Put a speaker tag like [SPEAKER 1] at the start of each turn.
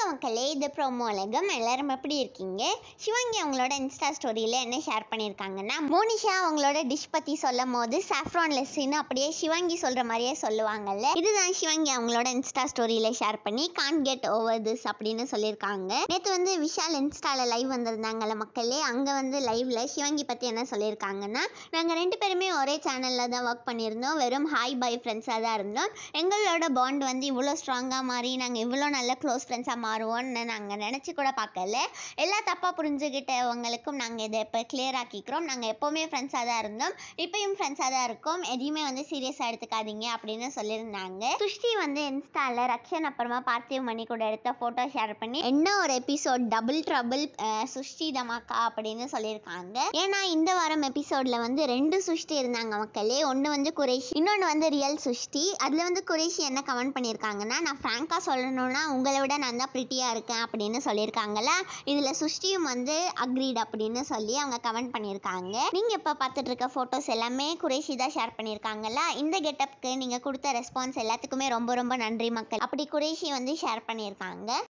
[SPEAKER 1] மக்களே இது ப்ரோமோ உலகம் எல்லாரும் எப்படி இருக்கீங்க சிவாங்கி அவங்களோட இன்ஸ்டா ஸ்டோரியில் என்ன ஷேர் பண்ணியிருக்காங்கன்னா மோனிஷா அவங்களோட டிஷ் பற்றி சொல்லும் போது சாஃப்ரான் லெஸ்ஸின்னு அப்படியே சிவாங்கி சொல்கிற மாதிரியே சொல்லுவாங்கல்ல இதுதான் சிவாங்கி அவங்களோட இன்ஸ்டா ஸ்டோரியில் ஷேர் பண்ணி கான் கெட் ஓவர் திஸ் அப்படின்னு சொல்லியிருக்காங்க நேற்று வந்து விஷால் இன்ஸ்டாவில் லைவ் வந்திருந்தாங்கல்ல மக்களே அங்கே வந்து லைவ்ல சிவாங்கி பற்றி என்ன சொல்லியிருக்காங்கன்னா நாங்கள் ரெண்டு பேருமே ஒரே சேனலில் தான் ஒர்க் பண்ணியிருந்தோம் வெறும் ஹாய் பை ஃப்ரெண்ட்ஸாக தான் இருந்தோம் எங்களோட பாண்ட் வந்து இவ்வளோ ஸ்ட்ராங்காக மாறி நாங்கள் இவ்வளோ நல்ல க்ளோஸ் ஃப்ரெண்ட்ஸாக மாறுவோம்னு நாங்கள் நினச்சி கூட பார்க்கல எல்லா தப்பாக புரிஞ்சுக்கிட்டவங்களுக்கும் நாங்கள் இதை இப்போ கிளியர் ஆக்கிக்கிறோம் நாங்கள் எப்போவுமே ஃப்ரெண்ட்ஸாக தான் இருந்தோம் இப்பயும் ஃப்ரெண்ட்ஸாக தான் இருக்கோம் எதையுமே வந்து சீரியஸாக எடுத்துக்காதீங்க அப்படின்னு சொல்லியிருந்தாங்க சுஷ்டி வந்து இன்ஸ்டாவில் ரக்ஷன் அப்புறமா பார்த்திவ் மணி கூட எடுத்த ஃபோட்டோ ஷேர் பண்ணி என்ன ஒரு எபிசோட் டபுள் ட்ரபிள் சுஷ்டி தமாக்கா அப்படின்னு சொல்லியிருக்காங்க ஏன்னா இந்த வாரம் எபிசோடில் வந்து ரெண்டு சுஷ்டி இருந்தாங்க மக்களே ஒன்று வந்து குரேஷி இன்னொன்று வந்து ரியல் சுஷ்டி அதில் வந்து குரேஷி என்ன கமெண்ட் பண்ணியிருக்காங்கன்னா நான் ஃப்ராங்காக சொல்லணும்னா உங்களை விட நான் தான் ப்ரிட்டியாக இருக்கேன் அப்படின்னு சொல்லியிருக்காங்களா இதில் சுஷ்டியும் வந்து அக்ரீட் அப்படின்னு சொல்லி அவங்க கமெண்ட் பண்ணியிருக்காங்க நீங்கள் இப்போ பார்த்துட்டு இருக்க ஃபோட்டோஸ் எல்லாமே குரேஷி தான் ஷேர் பண்ணியிருக்காங்களா இந்த கெட்டப்க்கு நீங்கள் கொடுத்த ரெஸ்பான்ஸ் எல்லாத்துக்குமே ரொம்ப ரொம்ப நன்றி மக்கள் அப்படி குரேஷி வந்து ஷேர் பண்ணியிருக்காங்க